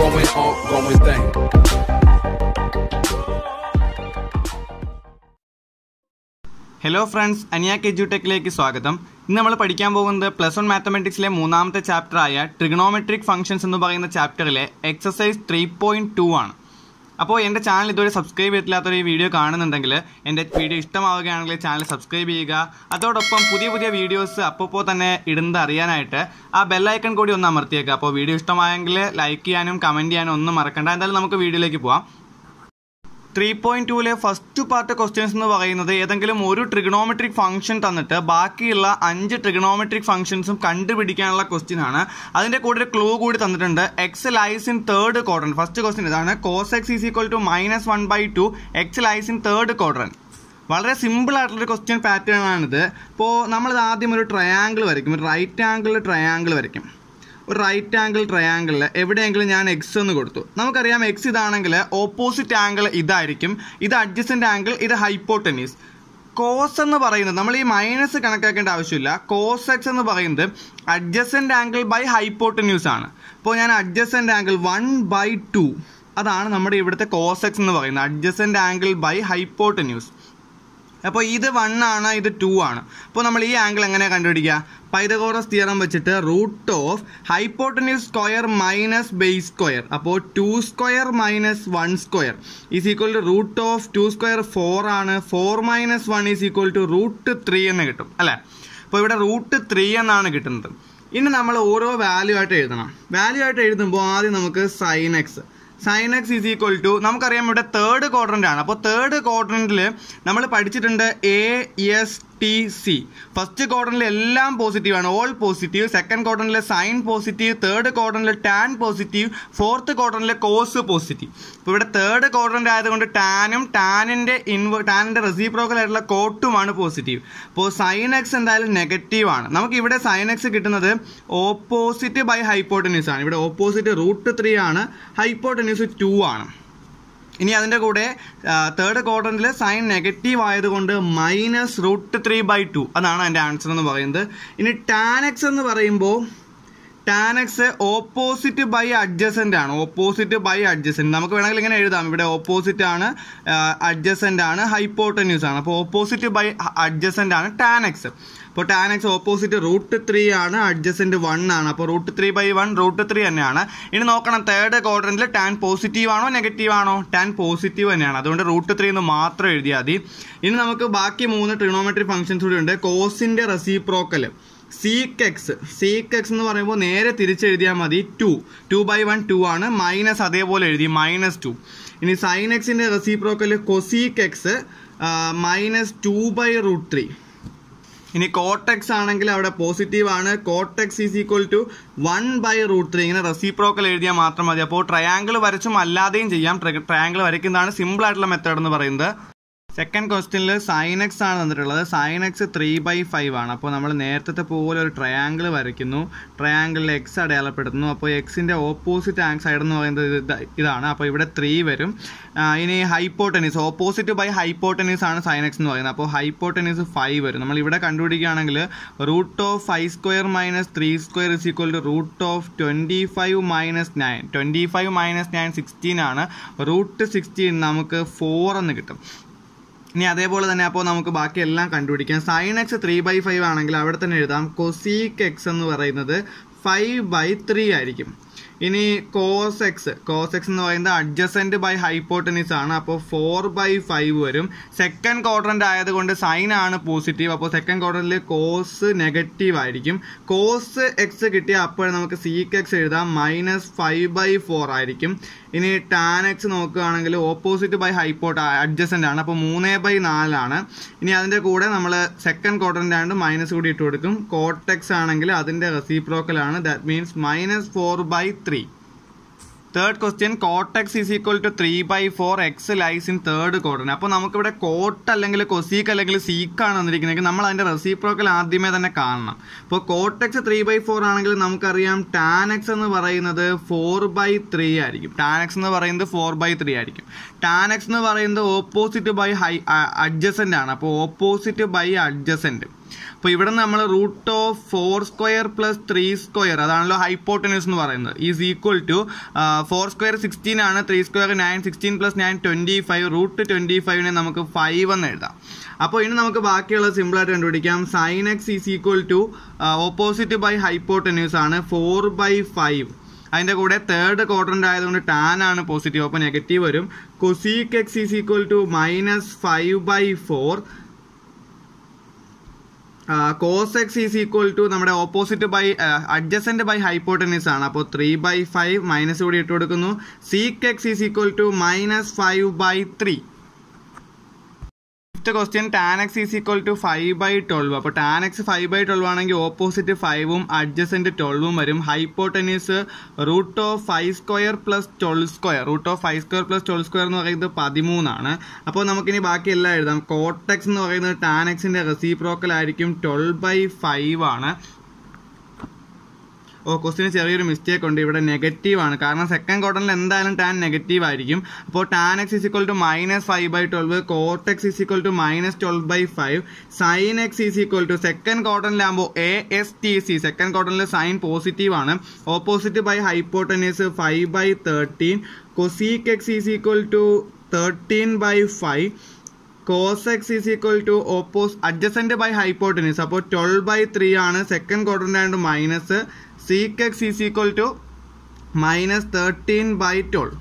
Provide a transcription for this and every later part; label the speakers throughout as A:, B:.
A: going on, going thing.
B: Hello friends അനിയാക്ക് എജ്യൂടെക്കിലേക്ക് സ്വാഗതം ഇന്ന് നമ്മൾ പഠിക്കാൻ പോകുന്നത് പ്ലസ് വൺ മാത്തമെറ്റിക്സിലെ മൂന്നാമത്തെ ചാപ്റ്റർ ആയ ട്രിഗണോമെട്രിക് ഫംഗ്ഷൻസ് എന്ന് പറയുന്ന ചാപ്റ്ററിലെ എക്സസൈസ് ത്രീ പോയിൻറ്റ് ടു ആണ് അപ്പോൾ എൻ്റെ ചാനൽ ഇതുവരെ സബ്സ്ക്രൈബ് ചെയ്തിട്ടില്ലാത്തൊരു ഈ വീഡിയോ കാണുന്നുണ്ടെങ്കിൽ എൻ്റെ വീഡിയോ ഇഷ്ടമാവുകയാണെങ്കിൽ ചാനൽ സബ്സ്ക്രൈബ് ചെയ്യുക അതോടൊപ്പം പുതിയ പുതിയ വീഡിയോസ് അപ്പോൾ തന്നെ ഇടുന്നത് അറിയാനായിട്ട് ആ ബെല്ലൈക്കൺ കൂടി ഒന്ന് അമർത്തിയേക്കുക അപ്പോൾ വീഡിയോ ഇഷ്ടമായെങ്കിൽ ലൈക്ക് ചെയ്യാനും കമൻറ്റ് ചെയ്യാനും ഒന്നും മറക്കണ്ട എന്തായാലും നമുക്ക് വീഡിയോയിലേക്ക് പോവാം ത്രീ പോയിന്റ് ടൂലെ ഫസ്റ്റ് പാർട്ട് ക്വസ്റ്റ്യൻസ് എന്ന് പറയുന്നത് ഏതെങ്കിലും ഒരു ട്രിഗണോമെട്രിക് ഫംഗ്ഷൻ തന്നിട്ട് ബാക്കിയുള്ള അഞ്ച് ട്രിഗണോമെട്രിക് ഫംഗ്ഷൻസും കണ്ടുപിടിക്കാനുള്ള ക്വസ്റ്റ്യൻ ആണ് അതിന്റെ കൂടെ ഒരു ക്ലൂ കൂടി തന്നിട്ടുണ്ട് x lies in third quadrant first question ഇതാണ് cos x is equal to minus one by two x lies in third quadrant വളരെ സിമ്പിൾ ആയിട്ടുള്ളൊരു ക്വസ്റ്റ്യൻ പാറ്റേൺ ആണിത് ഇപ്പോൾ നമ്മളിത് ആദ്യം ഒരു ട്രയാങ്കിൾ വരയ്ക്കും ഒരു റൈറ്റ് ആംഗിൾ ട്രയാങ്കിൾ വരയ്ക്കും ഒരു റൈറ്റ് ആംഗിൾ ട്രയാങ്കിളിൽ എവിടെയെങ്കിലും ഞാൻ എക്സ് എന്ന് കൊടുത്തു നമുക്കറിയാം എക്സ് ഇതാണെങ്കിൽ ഓപ്പോസിറ്റ് ആംഗിൾ ഇതായിരിക്കും ഇത് അഡ്ജസ്റ്റൻ്റ് ആംഗിൾ ഇത് ഹൈപ്പോട്ടനീസ് കോസ് എന്ന് പറയുന്നത് നമ്മൾ ഈ മൈനസ് കണക്കാക്കേണ്ട ആവശ്യമില്ല കോസ് എക്സ് എന്ന് പറയുന്നത് അഡ്ജസ്റ്റൻ്റ് ആംഗിൾ ബൈ ഹൈപ്പോട്ടന്യൂസ് ആണ് ഇപ്പോൾ ഞാൻ adjacent angle one by two അതാണ് നമ്മുടെ ഇവിടുത്തെ കോസ് എക്സ് എന്ന് പറയുന്നത് അഡ്ജസ്റ്റൻ്റ് ആംഗിൾ ബൈ ഹൈപ്പോട്ടന്യൂസ് അപ്പോൾ ഇത് വൺ ആണ് ഇത് ടു ആണ് അപ്പോൾ നമ്മൾ ഈ ആംഗിൾ എങ്ങനെ കണ്ടുപിടിക്കുക പൈതഗോറസ് തിയറം വെച്ചിട്ട് root of hypotenuse square minus base square അപ്പോൾ two square minus one square is equal to root of two square four ആണ് four minus one is equal to root three എന്ന് കിട്ടും അല്ലേ അപ്പോൾ ഇവിടെ റൂട്ട് ത്രീ എന്നാണ് കിട്ടുന്നത് ഇനി നമ്മൾ ഓരോ വാല്യൂ ആയിട്ട് എഴുതണം വാല്യൂ ആയിട്ട് എഴുതുമ്പോൾ ആദ്യം നമുക്ക് sin x sin x is equal to നമുക്കറിയാം ഇവിടെ തേർഡ് ക്വാഡ്രൻ്റ് ആണ് അപ്പോൾ തേർഡ് ക്വാഡ്രൻറ്റിൽ നമ്മൾ പഠിച്ചിട്ടുണ്ട് A S T C first ക്വാർട്ടറിൽ എല്ലാം പോസിറ്റീവ് ആണ് ഓൾ പോസിറ്റീവ് സെക്കൻഡ് ക്വാർട്ടറിൽ സൈൻ പോസിറ്റീവ് തേർഡ് ക്വാർട്ടറിൽ ടാൻ പോസിറ്റീവ് ഫോർത്ത് ക്വാർട്ടറിൽ കോസ് പോസിറ്റീവ് അപ്പോൾ ഇവിടെ തേർഡ് ക്വാർട്ടറിൻ്റെ ആയതുകൊണ്ട് ടാനും ടാനിൻ്റെ ഇൻവ ടാനിൻ്റെ റെസിപ്രോക്കൽ ആയിട്ടുള്ള കോട്ടുമാണ് പോസിറ്റീവ് അപ്പോൾ സൈൻ എക്സ് എന്തായാലും നെഗറ്റീവ് ആണ് നമുക്ക് ഇവിടെ സൈൻ എക്സ് കിട്ടുന്നത് ഓപ്പോസിറ്റ് ബൈ ഹൈപ്പോട്ടന്യൂസ് ആണ് ഇവിടെ ഓപ്പോസിറ്റ് റൂട്ട് ത്രീ ആണ് ഹൈപ്പോട്ടന്യൂസ് ടു ആണ് ഇനി അതിൻ്റെ കൂടെ തേർഡ് ക്വാർട്ടറിൽ സൈൻ നെഗറ്റീവ് ആയതുകൊണ്ട് minus root three by two അതാണ് എൻ്റെ ആൻസർ എന്ന് പറയുന്നത് ഇനി ടാൻ എക്സ് എന്ന് പറയുമ്പോൾ tan x opposite by adjacent ആണ് ഓപ്പോസിറ്റ് ബൈ അഡ്ജസൻ്റ് നമുക്ക് വേണമെങ്കിൽ ഇങ്ങനെ എഴുതാം ഇവിടെ ഓപ്പോസിറ്റ് ആണ് അഡ്ജസൻ്റ് ആണ് ഹൈപ്പോട്ടന്യൂസ് ആണ് അപ്പോൾ ഓപ്പോസിറ്റ് ബൈ അഡ്ജസൻ്റ് ആണ് ടാൻ എക്സ് അപ്പോൾ tan x opposite root three ആണ് അഡ്ജസൻറ്റ് വൺ ആണ് അപ്പോൾ root three by one root three തന്നെയാണ് ഇനി നോക്കണം തേർഡ് ക്വാഡ്രൻറ്റിൽ ടാൻ പോസിറ്റീവ് ആണോ നെഗറ്റീവ് ആണോ ടാൻ പോസിറ്റീവ് തന്നെയാണ് അതുകൊണ്ട് റൂട്ട് ത്രീ എന്ന് മാത്രം എഴുതിയാൽ മതി ഇനി നമുക്ക് ബാക്കി മൂന്ന് ട്രിഗണോമെട്രി ഫംഗ്ഷൻസ് കൂടി ഉണ്ട് കോസിൻ്റെ reciprocal sec x sec x എന്ന് പറയുമ്പോൾ നേരെ തിരിച്ചെഴുതിയാൽ മതി two two by one two ആണ് മൈനസ് അതേപോലെ എഴുതി മൈനസ് ടു ഇനി സൈൻ എക്സിൻ്റെ reciprocal cosec x minus two by root three ഇനി കോട്ടെക്സ് ആണെങ്കിൽ അവിടെ പോസിറ്റീവ് ആണ് cot x is equal to one by root three ഇങ്ങനെ റെസിപ്രോക്കൽ എഴുതിയാൽ മാത്രം മതി അപ്പോൾ ട്രയാങ്കിൾ വരച്ചും അല്ലാതെയും ചെയ്യാം ട്രയാങ്കിൾ വരയ്ക്കുന്നതാണ് സിമ്പിൾ ആയിട്ടുള്ള മെത്തേഡ് എന്ന് പറയുന്നത് സെക്കൻഡ് ക്വസ്റ്റ്യനിൽ സൈൻ എക്സ് ആണ് തന്നിട്ടുള്ളത് sin x three by five ആണ് അപ്പോൾ നമ്മൾ നേരത്തെ പോലെ ഒരു ട്രയാങ്കിൾ വരയ്ക്കുന്നു ട്രയാങ്കിളിൽ എക്സ് അടയാളപ്പെടുത്തുന്നു അപ്പോൾ എക്സിൻ്റെ ഓപ്പോസിറ്റ് ആങ് സൈഡ് എന്ന് പറയുന്നത് ഇത് ഇതാണ് അപ്പോൾ ഇവിടെ ത്രീ വരും ഇനി ഹൈപ്പോട്ടനീസ് ഓപ്പോസിറ്റ് ബൈ ഹൈപ്പോട്ടനീസ് ആണ് സൈൻ എക്സ് എന്ന് പറയുന്നത് അപ്പോൾ ഹൈപ്പോട്ടനീസ് ഫൈവ് വരും നമ്മൾ ഇവിടെ കണ്ടുപിടിക്കുകയാണെങ്കിൽ root of five square minus three square is equal to root of twenty five minus nine twenty five minus nine sixteen ആണ് റൂട്ട് സിക്സ്റ്റീൻ നമുക്ക് ഫോർ എന്ന് കിട്ടും ഇനി അതേപോലെ തന്നെ അപ്പോൾ നമുക്ക് ബാക്കി എല്ലാം കണ്ടുപിടിക്കാം sign x three by five ആണെങ്കിൽ അവിടെ തന്നെ എഴുതാം കൊസീക്ക് എക്സ് എന്ന് പറയുന്നത് ഫൈവ് ബൈ ത്രീ ആയിരിക്കും ഇനി കോസ് എക്സ് കോസ് എക്സ് എന്ന് പറയുന്നത് അഡ്ജസൻറ്റ് ബൈ ഹൈപ്പോട്ടനീസ് ആണ് അപ്പോൾ ഫോർ ബൈ ഫൈവ് വരും സെക്കൻഡ് ക്വാഡ്രൻ്റ് ആയതുകൊണ്ട് സൈൻ ആണ് പോസിറ്റീവ് അപ്പോൾ സെക്കൻഡ് ക്വാഡ്രൻറ്റിൽ കോസ് നെഗറ്റീവ് ആയിരിക്കും കോസ് എക്സ് കിട്ടിയാൽ അപ്പോൾ നമുക്ക് സീക്ക് എക്സ് എഴുതാം മൈനസ് ഫൈവ് ബൈ ഫോർ ആയിരിക്കും ഇനി ടാൻ എക്സ് നോക്കുകയാണെങ്കിൽ ഓപ്പോസിറ്റ് ബൈ ഹൈപ്പോട്ട് അഡ്ജസൻ്റ് ആണ് അപ്പോൾ മൂന്ന് ബൈ നാലാണ് ഇനി അതിൻ്റെ കൂടെ നമ്മൾ സെക്കൻഡ് ക്വാഡ്രൻ്റ് ആയതുകൊണ്ട് മൈനസ് കൂടി ഇട്ട് കൊടുക്കും കോട്ടെക്സ് ആണെങ്കിൽ അതിൻ്റെ റെസിപ്രോക്കലാണ് that means minus four by three third question cot x is equal to three by four x lies in third quarter അപ്പോൾ നമുക്കിവിടെ കോട്ട് അല്ലെങ്കിൽ കൊസീക്ക് അല്ലെങ്കിൽ സീക്കാണ് വന്നിരിക്കുന്നതെങ്കിൽ നമ്മൾ അതിൻ്റെ റെസിപ്രോക്കൽ ആദ്യമേ തന്നെ കാണണം ഇപ്പോൾ കോട്ടെക്സ് ത്രീ ബൈ ഫോർ ആണെങ്കിൽ നമുക്കറിയാം ടാൻ എക്സ് എന്ന് പറയുന്നത് ഫോർ ബൈ ത്രീ ആയിരിക്കും ടാൻ എക്സ് എന്ന് പറയുന്നത് ഫോർ ബൈ ത്രീ ആയിരിക്കും ടാൻ എക്സ് എന്ന് പറയുന്നത് ഓപ്പോസിറ്റ് ബൈ ഹൈ അഡ്ജസൻ്റ് ആണ് അപ്പോൾ ഓപ്പോസിറ്റ് ബൈ അഡ്ജസൻറ്റ് അപ്പോൾ ഇവിടെ നമ്മൾ root of four square plus three square അതാണല്ലോ ഹൈപ്പോട്ടനസ് എന്ന് പറയുന്നത് is equal to four square sixteen ആണ് three square nine sixteen plus nine twenty five root twenty ഫൈവിനെ നമുക്ക് ഫൈവ് എന്ന് എഴുതാം അപ്പോൾ ഇനി നമുക്ക് ബാക്കിയുള്ള സിമ്പിളായിട്ട് കണ്ടുപിടിക്കാം sign x is equal to opposite by hypotenuse ആണ് ഫോർ ബൈ ഫൈവ് അതിൻ്റെ കൂടെ തേർഡ് ക്വാഡ്രൻ്റ് ആയതുകൊണ്ട് ടാൻ ആണ് പോസിറ്റീവ് അപ്പോൾ നെഗറ്റീവ് വരും cosec x is equal to minus five by four cos x is equal to നമ്മുടെ opposite by adjacent by hypotenuse ആണ് അപ്പോൾ ത്രീ ബൈ ഫൈവ് മൈനസ് കൂടി ഇട്ട് കൊടുക്കുന്നു sec x is equal to minus five by three fifth question tan x is equal to five by twelve അപ്പോൾ tan x five by twelve ആണെങ്കിൽ opposite ഫൈവും adjacent ട്വൽവും വരും hypotenuse root of five square plus twelve square root of five square plus twelve square എന്ന് പറയുന്നത് പതിമൂന്നാണ് അപ്പോൾ നമുക്കിനി ബാക്കി എല്ലാം എഴുതാം കോട്ടെക്സ് എന്ന് പറയുന്നത് ടാൻ എക്സിൻ്റെ റെസിപ്രോക്കൽ ആയിരിക്കും ട്വൽവ് ബൈ ഫൈവ് ആണ് ഓ ക്വസ്റ്റിന് ചെറിയൊരു മിസ്റ്റേക്ക് ഉണ്ട് ഇവിടെ നെഗറ്റീവ് ആണ് കാരണം സെക്കൻഡ് ക്വാർട്ടറിൽ എന്തായാലും ടാൻ നെഗറ്റീവ് ആയിരിക്കും അപ്പോൾ tan x is equal to minus five by twelve cot x is equal to minus twelve by five sine x is equal to second ക്വാർട്ടറിലാകുമ്പോൾ A S T C second ക്വാർട്ടറിൽ sign positive ആണ് opposite by hypotenuse five by thirteen cosec x is equal to thirteen by five cos x is equal to oppose adjacent by hypotenuse അപ്പോൾ twelve by three ആണ് second ക്വാർട്ടറിൻ്റെ ആയതുകൊണ്ട് minus seek x is equal to minus thirteen by twelve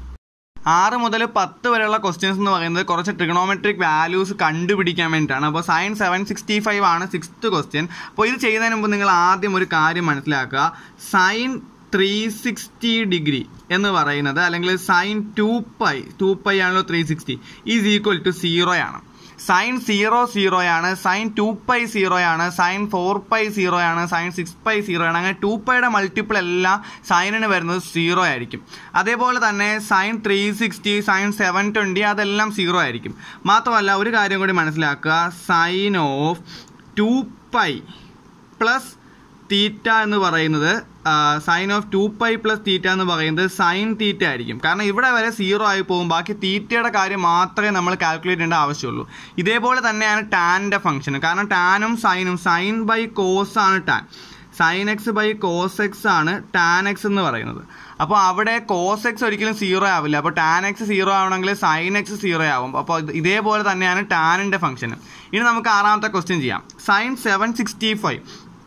B: ആറ് മുതൽ പത്ത് വരെയുള്ള questions എന്ന് പറയുന്നത് കുറച്ച് ട്രിഗണോമെട്രിക് വാല്യൂസ് കണ്ടുപിടിക്കാൻ വേണ്ടിയിട്ടാണ് അപ്പോൾ സൈൻ സെവൻ സിക്സ്റ്റി ഫൈവ് ആണ് സിക്സ്ത് ക്വസ്റ്റ്യൻ അപ്പോൾ ഇത് ചെയ്യുന്നതിന് മുമ്പ് നിങ്ങൾ ആദ്യം ഒരു കാര്യം മനസ്സിലാക്കുക സൈൻ ത്രീ സിക്സ്റ്റി ഡിഗ്രി എന്ന് പറയുന്നത് അല്ലെങ്കിൽ sine two pi two pi ആണല്ലോ three sixty is equal to zero ആണ് സൈൻ സീറോ സീറോ ആണ് സൈൻ ടു പൈ സീറോ ആണ് സൈൻ ഫോർ പൈ സീറോ ആണ് സൈൻ സിക്സ് പൈ സീറോ ആണ് അങ്ങനെ ടു പൈയുടെ മൾട്ടിപ്പിൾ എല്ലാം സൈനിന് വരുന്നത് സീറോ ആയിരിക്കും അതേപോലെ തന്നെ sine three sixty sine seven twenty അതെല്ലാം സീറോ ആയിരിക്കും മാത്രമല്ല ഒരു കാര്യം കൂടി മനസ്സിലാക്കുക sine of two pi plus theta എന്ന് പറയുന്നത് sine of two pi plus theta എന്ന് പറയുന്നത് സൈൻ തീറ്റ ആയിരിക്കും കാരണം ഇവിടെ വരെ സീറോ ആയി പോകും ബാക്കി തീറ്റയുടെ കാര്യം മാത്രമേ നമ്മൾ കാൽക്കുലേറ്റ് ചെയ്യേണ്ട ആവശ്യമുള്ളൂ ഇതേപോലെ തന്നെയാണ് ടാനിൻ്റെ ഫംഗ്ഷൻ കാരണം ടാനും സൈനും സൈൻ ബൈ കോസ് ആണ് tan sine x by cos x ആണ് ടാൻ എക്സ് എന്ന് പറയുന്നത് അപ്പോൾ അവിടെ കോസ് എക്സ് ഒരിക്കലും സീറോ ആവില്ല അപ്പോൾ ടാൻ എക്സ് സീറോ ആവണമെങ്കിൽ സൈൻ എക്സ് സീറോ ആവും അപ്പോൾ ഇതേപോലെ തന്നെയാണ് ടാനിൻ്റെ ഫംഗ്ഷൻ ഇനി നമുക്ക് ആറാമത്തെ ക്വസ്റ്റ്യൻ ചെയ്യാം sine seven sixty five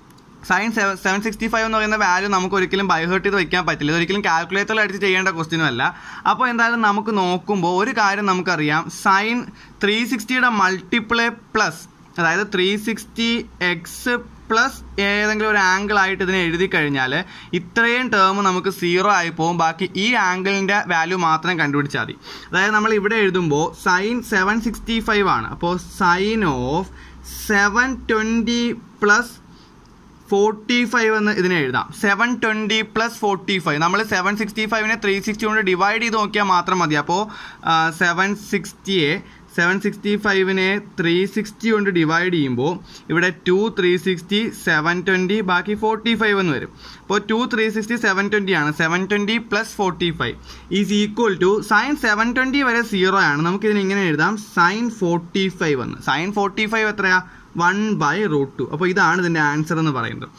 B: sine seven seven sixty five എന്ന് പറയുന്ന വാല്യൂ നമുക്ക് ഒരിക്കലും ബൈഹേർട്ട് ചെയ്ത് വെക്കാൻ പറ്റില്ല ഇതൊരിക്കലും കാൽക്കുലേറ്ററിൽ അടിച്ച് ചെയ്യേണ്ട ക്വസ്റ്റ്യനും അല്ല അപ്പോൾ എന്തായാലും നമുക്ക് നോക്കുമ്പോൾ ഒരു കാര്യം നമുക്കറിയാം സൈൻ ത്രീ സിക്സ്റ്റിയുടെ മൾട്ടിപ്പിളെ പ്ലസ് അതായത് ത്രീ സിക്സ്റ്റി എക്സ് പ്ലസ് ഏതെങ്കിലും ഒരു ആംഗിൾ ആയിട്ട് ഇതിനെ എഴുതി കഴിഞ്ഞാൽ ഇത്രയും ടേം നമുക്ക് സീറോ ആയി പോകും ബാക്കി ഈ ആംഗിളിൻ്റെ വാല്യൂ മാത്രം കണ്ടുപിടിച്ചാൽ മതി അതായത് നമ്മൾ ഇവിടെ എഴുതുമ്പോൾ സൈൻ സെവൻ സിക്സ്റ്റി ഫൈവ് ആണ് അപ്പോൾ sine of seven twenty plus forty five എന്ന് ഇതിനെ എഴുതാം seven twenty plus forty five നമ്മൾ സെവൻ സിക്സ്റ്റി ഫൈവിനെ ത്രീ സിക്സ്റ്റി കൊണ്ട് ഡിവൈഡ് ചെയ്ത് നോക്കിയാൽ മാത്രം മതി അപ്പോൾ സെവൻ സിക്സ്റ്റിയെ സെവൻ സിക്സ്റ്റി ഫൈവിനെ ത്രീ സിക്സ്റ്റി കൊണ്ട് ഡിവൈഡ് ചെയ്യുമ്പോൾ ഇവിടെ two three sixty seven twenty ബാക്കി ഫോർട്ടി ഫൈവ് എന്ന് വരും അപ്പോൾ two three sixty seven twenty ആണ് seven twenty plus forty five is equal to sine seven twenty വരെ സീറോ ആണ് നമുക്കിതിന് ഇങ്ങനെ എഴുതാം സൈൻ ഫോർട്ടി ഫൈവ് എന്ന് സൈൻ ഫോർട്ടി ഫൈവ് എത്രയാണ് വൺ ബൈ റൂട്ട് ടു അപ്പോൾ ഇതാണ് ഇതിൻ്റെ ആൻസർ എന്ന് പറയുന്നത്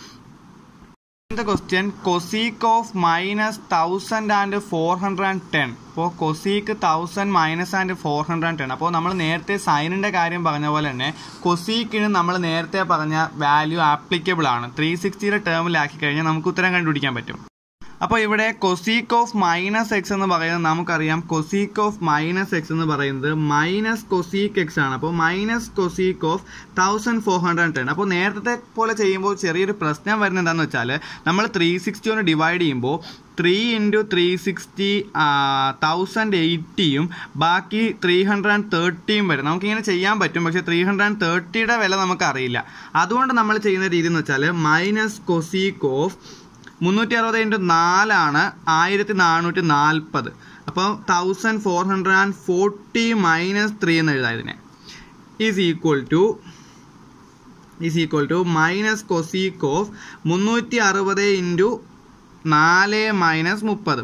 B: question cosec of minus thousand and four hundred and ten അപ്പോൾ cosec thousand minus and four hundred and ten അപ്പോൾ നമ്മൾ നേരത്തെ സൈനിൻ്റെ കാര്യം പറഞ്ഞ പോലെ തന്നെ കൊസീക്കിന് നമ്മൾ നേരത്തെ പറഞ്ഞ വാല്യൂ ആപ്ലിക്കബിൾ ആണ് ത്രീ സിക്സ്റ്റിയുടെ ടേമിലാക്കി കഴിഞ്ഞാൽ നമുക്ക് ഉത്തരം കണ്ടുപിടിക്കാൻ പറ്റും അപ്പോൾ ഇവിടെ കൊസീക്ക് ഓഫ് മൈനസ് എക്സ് എന്ന് പറയുന്നത് നമുക്കറിയാം കൊസീക്ക് ഓഫ് മൈനസ് എക്സ് എന്ന് പറയുന്നത് മൈനസ് കൊസീക്ക് എക്സ് ആണ് അപ്പോൾ minus cosec of thousand four hundred ten അപ്പോൾ നേരത്തെ പോലെ ചെയ്യുമ്പോൾ ചെറിയൊരു പ്രശ്നം വരുന്നത് എന്താണെന്ന് വെച്ചാൽ നമ്മൾ ത്രീ സിക്സ്റ്റി കൊണ്ട് ഡിവൈഡ് ചെയ്യുമ്പോൾ three into three sixty thousand എയ്റ്റിയും ബാക്കി ത്രീ ഹൺഡ്രഡ് ആൻഡ് തേർട്ടിയും വരും നമുക്കിങ്ങനെ ചെയ്യാൻ പറ്റും പക്ഷേ ത്രീ ഹൺഡ്രഡ് ആൻഡ് തേർട്ടിയുടെ വില നമുക്കറിയില്ല അതുകൊണ്ട് നമ്മൾ ചെയ്യുന്ന രീതി എന്ന് വെച്ചാൽ മൈനസ് കൊസീക്ക് ഓഫ് മുന്നൂറ്റി അറുപത് ഇൻറ്റു നാലാണ് ആയിരത്തി നാനൂറ്റി നാൽപ്പത് അപ്പോൾ thousand four hundred and forty minus three എന്ന് എഴുതാം ഇതിനെ is equal to is equal to minus cosec of മുന്നൂറ്റി അറുപത് ഇൻറ്റു നാല് മൈനസ് മുപ്പത്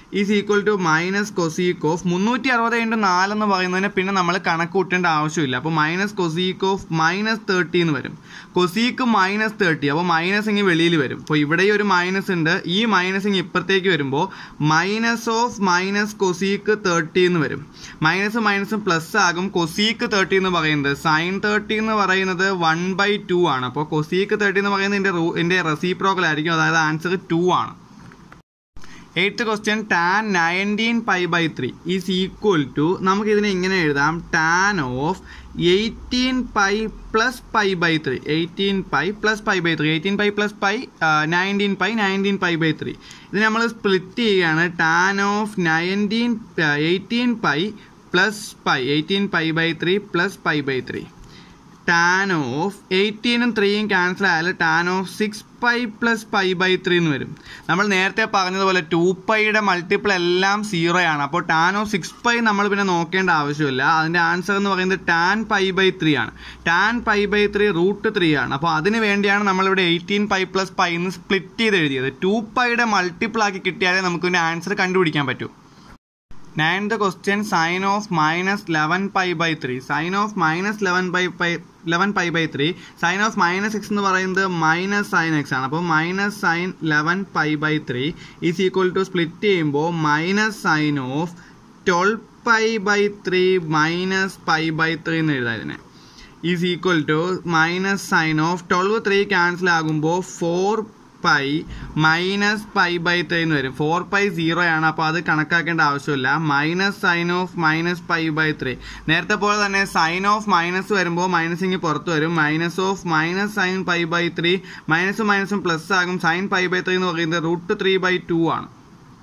B: is equal to minus cosec of മുന്നൂറ്റി അറുപത് ഇൻറ്റു നാലെന്ന് പറയുന്നതിന് പിന്നെ നമ്മൾ കണക്ക് കൂട്ടേണ്ട ആവശ്യമില്ല അപ്പോൾ minus cosec of minus thirty എന്ന് വരും കൊസീക്ക് മൈനസ് തേർട്ടി അപ്പോൾ മൈനസ് ഇങ്ങ് വെളിയിൽ വരും അപ്പോൾ ഇവിടെ ഒരു മൈനസ് ഉണ്ട് ഈ മൈനസ് ഇങ്ങ് ഇപ്പുറത്തേക്ക് വരുമ്പോൾ minus of minus cosec thirty എന്ന് വരും മൈനസ് മൈനസും പ്ലസ് ആകും കൊസീക്ക് തേർട്ടി എന്ന് പറയുന്നത് സൈൻ തേർട്ടി എന്ന് പറയുന്നത് വൺ ബൈ ടു ആണ് അപ്പോൾ കൊസീക്ക് തേർട്ടി എന്ന് പറയുന്നത് ഇതിൻ്റെ റൂ ഇതിൻ്റെ റെസിപ്രോക്കൽ ആയിരിക്കും അതായത് ആൻസർ ടു ആണ് eighth question tan nineteen pi by three is equal to നമുക്ക് ഇതിനെ ഇങ്ങനെ എഴുതാം tan of eighteen pi plus pi by three eighteen pi plus pi by three eighteen pi plus pi nineteen pi nineteen pi by three ഇത് നമ്മൾ split ചെയ്യുകയാണ് tan of nineteen eighteen pi plus pi eighteen pi by three plus pi by three tan of എയ്റ്റീനും ത്രീയും cancel ആയാൽ tan of six pi plus pi by three എന്ന് വരും നമ്മൾ നേരത്തെ പറഞ്ഞതുപോലെ ടു പൈയുടെ മൾട്ടിപ്പിൾ എല്ലാം സീറോ ആണ് അപ്പോൾ ടാൻ ഓഫ് സിക്സ് പൈ നമ്മൾ പിന്നെ നോക്കേണ്ട ആവശ്യമില്ല അതിൻ്റെ ആൻസർ എന്ന് പറയുന്നത് ടാൻ പൈ ബൈ ത്രീ ആണ് tan pi by three root three ആണ് അപ്പോൾ അതിന് വേണ്ടിയാണ് നമ്മളിവിടെ എയ്റ്റീൻ പൈ പ്ലസ് പൈ എന്ന് സ്പ്ലിറ്റ് ചെയ്ത് എഴുതിയത് ടു പൈയുടെ മൾട്ടിപ്പിൾ ആക്കി കിട്ടിയാലേ നമുക്ക് ഇതിൻ്റെ ആൻസർ കണ്ടുപിടിക്കാൻ പറ്റൂ ninth question sine of minus eleven pi by three sine of minus eleven by pi eleven pi by three sine of minus x എന്ന് പറയുന്നത് മൈനസ് സൈൻ എക്സ് ആണ് അപ്പോൾ minus sine eleven pi by three is equal to split ചെയ്യുമ്പോൾ minus sine of twelve pi by three minus pi by three എന്ന് എഴുതാം ഇതിനെ is equal to minus sine of twelve three cancel ആകുമ്പോൾ four pi minus pi by three എന്ന് വരും four pi zero ആണ് അപ്പോൾ അത് കണക്കാക്കേണ്ട ആവശ്യമില്ല minus sine of minus pi by three നേരത്തെ പോലെ തന്നെ സൈൻ ഓഫ് മൈനസ് വരുമ്പോൾ മൈനസ് ഇങ്ങ് പുറത്ത് വരും minus of minus sine pi by three മൈനസും മൈനസും പ്ലസ് ആകും സൈൻ പൈ ബൈ ത്രീ എന്ന് പറയുന്നത് റൂട്ട് ത്രീ ബൈ ടു ആണ്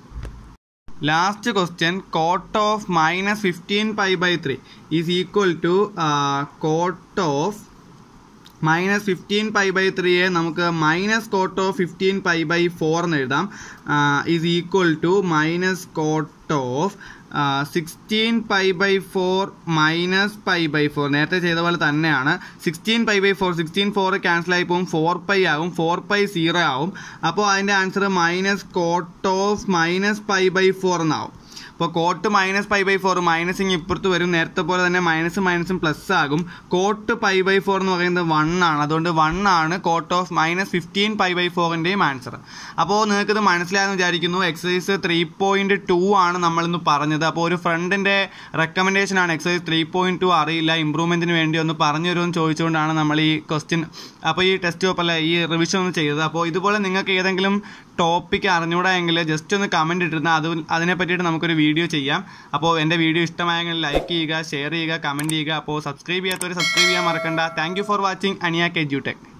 B: last question cot of minus fifteen pi by three is equal to cot of minus fifteen pi by ത്രീയെ നമുക്ക് minus cot of fifteen pi by four എന്ന് എഴുതാം is equal to minus cot of sixteen pi by four minus pi by four നേരത്തെ ചെയ്ത പോലെ തന്നെയാണ് sixteen pi by four sixteen four cancel ആയി പോകും ഫോർ പൈ ആകും ഫോർ പൈ സീറോ ആവും അപ്പോൾ അതിൻ്റെ answer minus cot of minus pi by four എന്നാവും അപ്പോൾ cot minus pi by four minus ഇങ്ങ് ഇപ്പുറത്ത് വരും നേരത്തെ പോലെ തന്നെ മൈനസും മൈനസും പ്ലസ് ആകും കോട്ട് പൈ ബൈ ഫോർ എന്ന് പറയുന്നത് വൺ ആണ് അതുകൊണ്ട് വൺ ആണ് cot of minus fifteen pi by ഫോറിൻ്റെയും ആൻസർ അപ്പോൾ നിങ്ങൾക്ക് ഇത് മനസ്സിലായെന്ന് വിചാരിക്കുന്നു എക്സസൈസ് ത്രീ പോയിൻറ്റ് ടു ആണ് നമ്മളിന്ന് പറഞ്ഞത് അപ്പോൾ ഒരു ഫ്രണ്ടിൻ്റെ റെക്കമെൻഡേഷൻ ആണ് എക്സസൈസ് ത്രീ പോയിൻറ്റ് ടു അറിയില്ല ഇമ്പ്രൂവ്മെൻറ്റിന് വേണ്ടി ഒന്ന് പറഞ്ഞു തരുമെന്ന് ചോദിച്ചുകൊണ്ടാണ് നമ്മൾ ഈ ക്വസ്റ്റ്യൻ അപ്പോൾ ഈ ടെസ്റ്റ് പേപ്പർ അല്ല ഈ റിവിഷൻ ഒന്ന് ചെയ്തത് അപ്പോൾ ഇതുപോലെ നിങ്ങൾക്ക് ഏതെങ്കിലും ടോപ്പിക്ക് അറിഞ്ഞൂടാ എങ്കിൽ ജസ്റ്റ് ഒന്ന് കമൻറ്റ് ഇട്ടിരുന്നാൽ അത് അതിനെ പറ്റിയിട്ട് നമുക്കൊരു വീഡിയോ ചെയ്യാം അപ്പോൾ എൻ്റെ വീഡിയോ ഇഷ്ടമായെങ്കിൽ ലൈക്ക് ചെയ്യുക ഷെയർ ചെയ്യുക കമൻറ്റ് ചെയ്യുക അപ്പോൾ സബ്സ്ക്രൈബ് ചെയ്യാത്തവർ സബ്സ്ക്രൈബ് ചെയ്യാൻ മറക്കണ്ട thank you for watching Aniya K tech